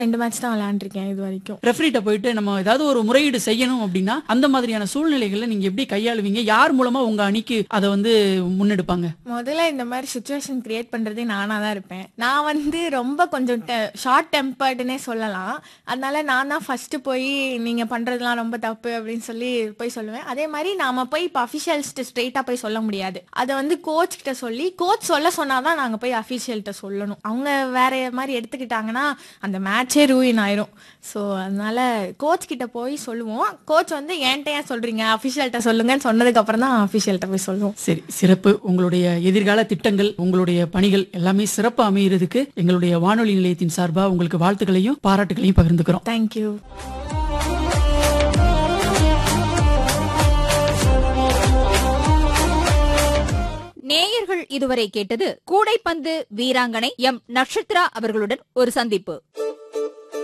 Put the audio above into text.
ரெண்டு மேட்ச் தான் விளையாண்டுருக்கேன் இது வரைக்கும் ரெஃபரிட்ட போயிட்டு நம்ம ஏதாவது ஒரு முறையீடு செய்யணும் அப்படின்னா அந்த மாதிரியான சூழ்நிலைகள்ல நீங்க எப்படி கையாளுவீங்க யார் மூலமா உங்க அணிக்கு அதை வந்து முன்னெடுப்பாங்க முதல்ல இந்த மாதிரி சுச்சுவேஷன் கிரியேட் பண்றதே நானா தான் இருப்பேன் நான் வந்து ரொம்ப கொஞ்சம் ஷார்ட் டெம்பர்டுனே சொல்லலாம் அதனால நான் தான் ஃபர்ஸ்ட் போய் நீங்க பண்றதெல்லாம் ரொம்ப தப்பு அப்படின்னு சொல்லி போய் சொல்லுவேன் அதே மாதிரி நாம போய் இப்போ அஃபிஷியல்ஸ்ட்டு ஸ்ட்ரெயிட்டா போய் சொல்ல முடியாது அதை வந்து கோச் கிட்ட சொல்லி கோச் சொல்ல சொன்னாதான் நாங்க போய் அஃபிஷியல்கிட்ட சொல்லணும் அவங்க வேற மாதிரி எடுத்துக்கிட்டாங்கன்னா அந்த மேட்சே ரூயின் ஆயிரும் ஸோ அதனால கோச் கிட்ட போய் சொல்லுவோம் கோச் வந்து என்கிட்ட ஏன் சொல்றீங்க அஃபிஷியல்கிட்ட சொல்லுங்கன்னு சொன்னதுக்கு அப்புறம் தான் அஃபிஷியல்கிட்ட போய் சொல்லுவோம் சரி சிறப்பு உங்களுடைய எதிர்கால திட்டங்கள் உங்களுடைய பணிகள் எல்லாமே சிறப்பா அமையிறதுக்கு எங்களுடைய வானொலி நிலையத்தின் சார்பா உங்களுக்கு வாழ்த்துக்களையும் பாராட்டுகளையும் பகிர்ந்துக்கிறோம் தேங்க்யூ நேயர்கள் இதுவரை கேட்டது கூடைப்பந்து வீராங்கனை எம் நட்சத்ரா அவர்களுடன் ஒரு சந்திப்பு